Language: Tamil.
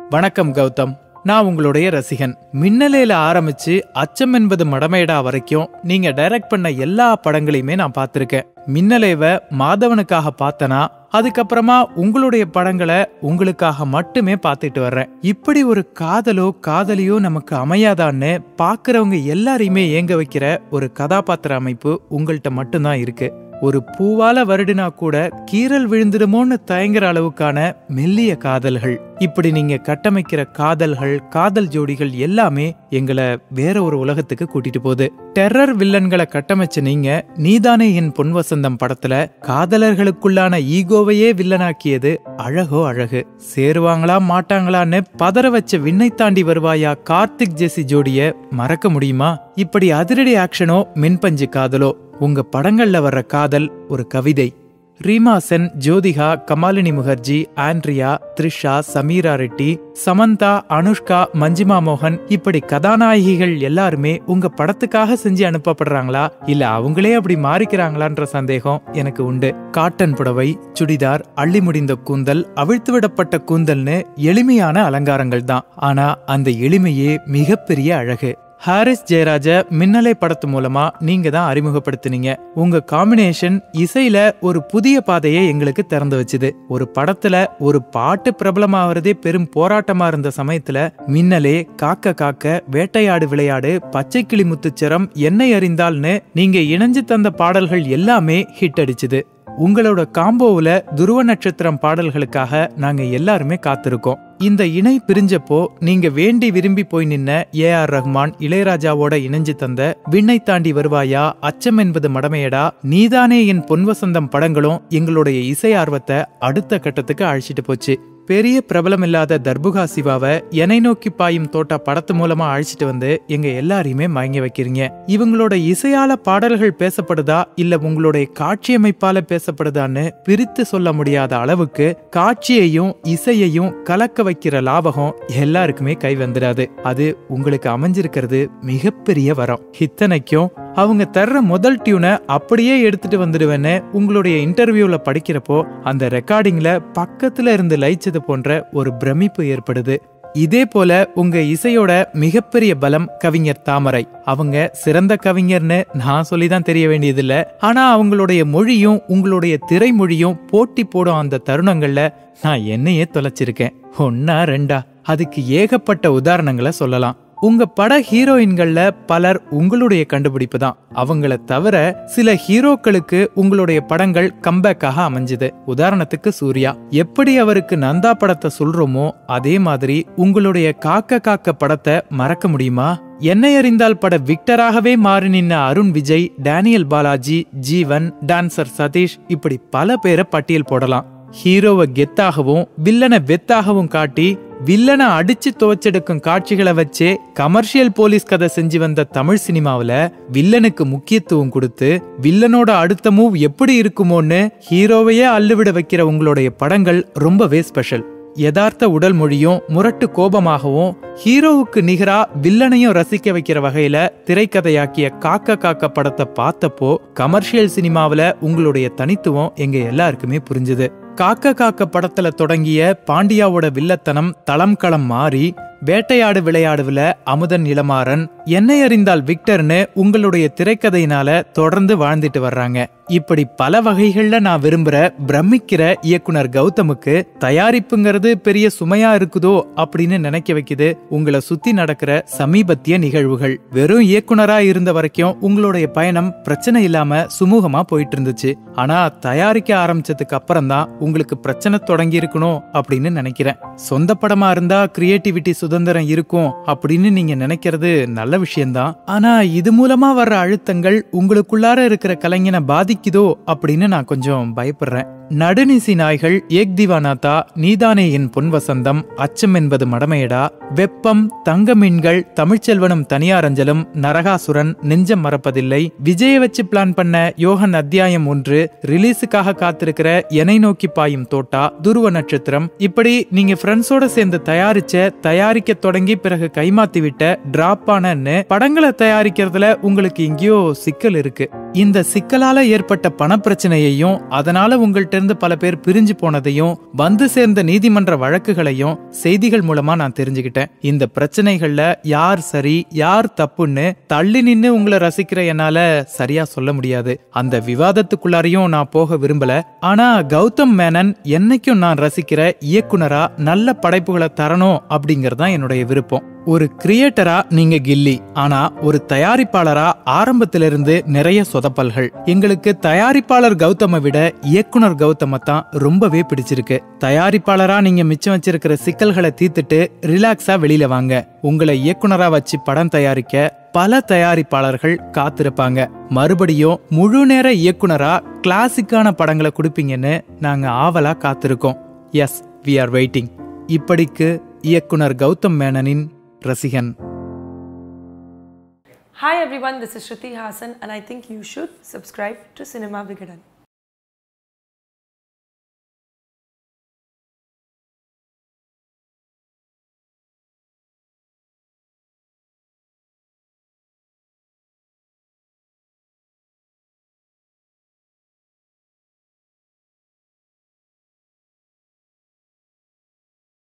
வணக்கம் கௌதம் நான் உங்களுடைய ரசிகன் மின்னலையில ஆரம்பிச்சு அச்சம் என்பது மடமேடா வரைக்கும் நீங்க டைரக்ட் பண்ண எல்லா படங்களையுமே நான் பார்த்திருக்கேன் மின்னலேவ மாதவனுக்காக பார்த்தனா அதுக்கப்புறமா உங்களுடைய படங்களை உங்களுக்காக மட்டுமே பார்த்துட்டு வர்றேன் இப்படி ஒரு காதலோ காதலியோ நமக்கு அமையாதான்னு பாக்குறவங்க எல்லாரையுமே ஏங்க வைக்கிற ஒரு கதாபாத்திர அமைப்பு உங்கள்கிட்ட மட்டும்தான் இருக்கு ஒரு பூவால வருடினா கூட கீறல் விழுந்துடுமோன்னு தயங்குற அளவுக்கான மெல்லிய காதல்கள் இப்படி நீங்க கட்டமைக்கிற காதல்கள் காதல் ஜோடிகள் எல்லாமே எங்களை வேற ஒரு உலகத்துக்கு கூட்டிட்டு போகுது டெரர் வில்லன்களை கட்டமைச்ச நீங்க நீதானே என் பொன் வசந்தம் படத்துல காதலர்களுக்குள்ளான ஈகோவையே வில்லனாக்கியது அழகோ அழகு சேருவாங்களா மாட்டாங்களான்னு பதற வச்ச விண்ணை தாண்டி வருவாயா கார்த்திக் ஜெசி ஜோடிய மறக்க முடியுமா இப்படி அதிரடி ஆக்ஷனோ மின்பஞ்சு காதலோ உங்க படங்கள்ல வர்ற காதல் ஒரு கவிதை ரீமா சென் ஜோதிகா கமாலினி முகர்ஜி ஆண்ட்ரியா த்ரிஷா சமீரா ரெட்டி சமந்தா அனுஷ்கா மஞ்சிமா மோகன் இப்படி கதாநாயகிகள் எல்லாருமே உங்க படத்துக்காக செஞ்சு அனுப்பப்படுறாங்களா இல்ல அவங்களே அப்படி மாறிக்கிறாங்களான்ற சந்தேகம் எனக்கு உண்டு காட்டன் புடவை சுடிதார் அள்ளி முடிந்த கூந்தல் அவிழ்த்து விடப்பட்ட கூந்தல்னு எளிமையான அலங்காரங்கள் தான் ஆனா அந்த எளிமையே மிகப்பெரிய அழகு ஹாரிஸ் ஜெயராஜ மின்னலை படத்து மூலமா நீங்க தான் அறிமுகப்படுத்தினீங்க உங்க காம்பினேஷன் இசையில ஒரு புதிய பாதையை எங்களுக்கு திறந்து வச்சுது ஒரு படத்துல ஒரு பாட்டு பிரபலமாவதே பெரும் போராட்டமா இருந்த சமயத்துல மின்னலே காக்க காக்க வேட்டையாடு விளையாடு பச்சை கிளி முத்துச்சரம் என்னை அறிந்தால்னு நீங்க இணைஞ்சு தந்த பாடல்கள் எல்லாமே ஹிட் அடிச்சுது உங்களோட காம்போவுல துருவ நட்சத்திரம் பாடல்களுக்காக நாங்க எல்லாருமே காத்திருக்கோம் இந்த இணை பிரிஞ்சப்போ நீங்க வேண்டி விரும்பி போய் நின்ன ஏ ஆர் ரஹ்மான் இளையராஜாவோட இணைஞ்சு தந்த விண்ணை தாண்டி வருவாயா அச்சம் என்பது மடமையடா நீதானே என் பொன்வசந்தம் படங்களும் எங்களுடைய இசை ஆர்வத்தை அடுத்த கட்டத்துக்கு அழைச்சிட்டு போச்சு பெரிய பிரபலமில்லாத தர்புகா சிவாவை என்னை நோக்கி பாயும் தோட்டா படத்து மூலமா அழைச்சிட்டு வந்து எங்க எல்லாரையுமே மயங்க வைக்கிறீங்க இவங்களோட இசையால பாடல்கள் பேசப்படுதா இல்ல உங்களுடைய காட்சியமைப்பால பேசப்படுதான்னு பிரித்து சொல்ல முடியாத அளவுக்கு காட்சியையும் இசையையும் கலக்க வைக்கிற லாபகம் எல்லாருக்குமே கை வந்துடாது அது உங்களுக்கு அமைஞ்சிருக்கிறது மிகப்பெரிய வரம் இத்தனைக்கும் அவங்க தர்ற முதல் டியூனை அப்படியே எடுத்துட்டு வந்துடுவேன்னு உங்களுடைய இன்டர்வியூல படிக்கிறப்போ அந்த ரெக்கார்டிங்ல பக்கத்துல இருந்து லயிச்சது போன்ற ஒரு பிரமிப்பு ஏற்படுது இதே போல உங்க இசையோட மிகப்பெரிய பலம் கவிஞர் தாமரை அவங்க சிறந்த கவிஞர்னு நான் சொல்லிதான் தெரிய வேண்டியதில்ல ஆனா அவங்களுடைய மொழியும் உங்களுடைய திரைமொழியும் போட்டி போடும் அந்த தருணங்கள்ல நான் என்னையே தொலைச்சிருக்கேன் ஒன்னா ரெண்டா அதுக்கு ஏகப்பட்ட உதாரணங்களை சொல்லலாம் உங்க பட ஹீரோயின்கள்ல பலர் உங்களுடைய கண்டுபிடிப்பு தான் அவங்கள தவிர சில ஹீரோக்களுக்கு உங்களுடைய படங்கள் கம்பேக்காக அமைஞ்சுது உதாரணத்துக்கு சூர்யா எப்படி அவருக்கு நந்தா படத்தை சொல்றோமோ அதே மாதிரி உங்களுடைய காக்க காக்க படத்தை மறக்க முடியுமா என்னை அறிந்தால் பட விக்டராகவே மாறி நின்ன அருண் விஜய் டேனியல் பாலாஜி ஜீவன் டான்சர் சதீஷ் இப்படி பல பேரை பட்டியல் போடலாம் ஹீரோவை கெத்தாகவும் வில்லனை வெத்தாகவும் காட்டி வில்லனை அடிச்சு துவச்செடுக்கும் காட்சிகளை வச்சே கமர்ஷியல் போலீஸ் கதை செஞ்சு வந்த தமிழ் சினிமாவுல வில்லனுக்கு முக்கியத்துவம் கொடுத்து வில்லனோட அடுத்த மூவ் எப்படி இருக்குமோன்னு ஹீரோவையே அள்ளுவிட வைக்கிற உங்களுடைய படங்கள் ரொம்பவே ஸ்பெஷல் யதார்த்த உடல் மொழியும் முரட்டு கோபமாகவும் ஹீரோவுக்கு நிகரா வில்லனையும் ரசிக்க வைக்கிற வகையில திரைக்கதையாக்கிய காக்க காக்க படத்தை பார்த்தப்போ கமர்ஷியல் சினிமாவுல உங்களுடைய தனித்துவம் எங்க எல்லாருக்குமே புரிஞ்சுது காக்க காக்க படத்துல தொடங்கிய பாண்டியாவோட வில்லத்தனம் தளம் களம் மாறி வேட்டையாடு விளையாடுவில அமுதன் இளமாறன் என்னை அறிந்தால் விக்டர்னு உங்களுடைய திரைக்கதையினால தொடர்ந்து வாழ்ந்துட்டு வர்றாங்க இப்படி பல வகைகள்ல நான் விரும்புற பிரமிக்கிற இயக்குனர் கௌதமுக்கு தயாரிப்புங்கிறது பெரிய சுமையா இருக்குதோ அப்படின்னு நினைக்க வைக்குது உங்களை சுத்தி நடக்கிற சமீபத்திய நிகழ்வுகள் வெறும் இயக்குனரா இருந்த வரைக்கும் உங்களுடைய பயணம் பிரச்சனை இல்லாம சுமூகமா போயிட்டு இருந்துச்சு ஆனா தயாரிக்க ஆரம்பிச்சதுக்கு அப்புறம் தான் உங்களுக்கு பிரச்சனை தொடங்கி இருக்கணும் அப்படின்னு நினைக்கிறேன் சொந்த படமா இருந்தா கிரியேட்டிவிட்டி சுதந்திரம் இருக்கும் அப்படின்னு நீங்க நினைக்கிறது நல்ல விஷயம்தான் ஆனா இது மூலமா வர்ற அழுத்தங்கள் உங்களுக்குள்ளார இருக்கிற கலைஞனை பாதிக்குதோ அப்படின்னு நான் கொஞ்சம் பயப்படுறேன் நடுநிசி நாய்கள் ஏக் திவானாத்தா நீதானே என் பொன் வசந்தம் அச்சம் என்பது மடமையடா வெப்பம் தங்க மீன்கள் தமிழ்ச்செல்வனும் தனியாரஞ்சலும் நரகாசுரன் நெஞ்சம் மறப்பதில்லை விஜய வச்சு பிளான் பண்ண யோகன் அத்தியாயம் ஒன்று ரிலீஸுக்காக காத்திருக்கிற எனை நோக்கி பாயும் தோட்டா துருவ நட்சத்திரம் இப்படி நீங்க ஃப்ரெண்ட்ஸோட சேர்ந்து தயாரிச்ச தயாரிக்க தொடங்கி பிறகு கைமாத்தி விட்ட டிராப் ஆனன்னு படங்களை தயாரிக்கிறதுல உங்களுக்கு எங்கேயோ சிக்கல் இருக்கு இந்த சிக்கலால ஏற்பட்ட பணப்பிரச்சனையையும் அதனால உங்கள்ட்ட இருந்து பல பேர் பிரிஞ்சு போனதையும் வந்து சேர்ந்த நீதிமன்ற வழக்குகளையும் செய்திகள் மூலமா நான் தெரிஞ்சுக்கிட்டேன் இந்த பிரச்சனைகள்ல யார் சரி யார் தப்புன்னு தள்ளி நின்னு உங்களை ரசிக்கிற என்னால சரியா சொல்ல முடியாது அந்த விவாதத்துக்குள்ளாரையும் நான் போக விரும்பல ஆனா கௌதம் மேனன் என்னைக்கும் நான் ரசிக்கிற இயக்குனரா நல்ல படைப்புகளை தரணும் அப்படிங்கறதுதான் என்னுடைய விருப்பம் ஒரு கிரியேட்டரா நீங்க கில்லி ஆனா ஒரு தயாரிப்பாளரா ஆரம்பத்திலிருந்து நிறைய சொதப்பல்கள் எங்களுக்கு தயாரிப்பாளர் கௌதம விட இயக்குனர் கௌதம தான் ரொம்பவே பிடிச்சிருக்கு தயாரிப்பாளரா நீங்க மிச்சம் வச்சிருக்கிற சிக்கல்களை தீர்த்துட்டு ரிலாக்ஸா வெளியில வாங்க உங்களை இயக்குனரா வச்சு படம் தயாரிக்க பல தயாரிப்பாளர்கள் காத்திருப்பாங்க மறுபடியும் முழு நேர இயக்குனரா கிளாசிக்கான படங்களை கொடுப்பீங்கன்னு நாங்க ஆவலா காத்திருக்கோம் எஸ் வி ஆர் வெயிட்டிங் இப்படிக்கு இயக்குனர் கௌதம் மேனனின் ரசிகன் Hi everyone, this is Shruti Hassan, and I think you should subscribe to Cinema Vigadan.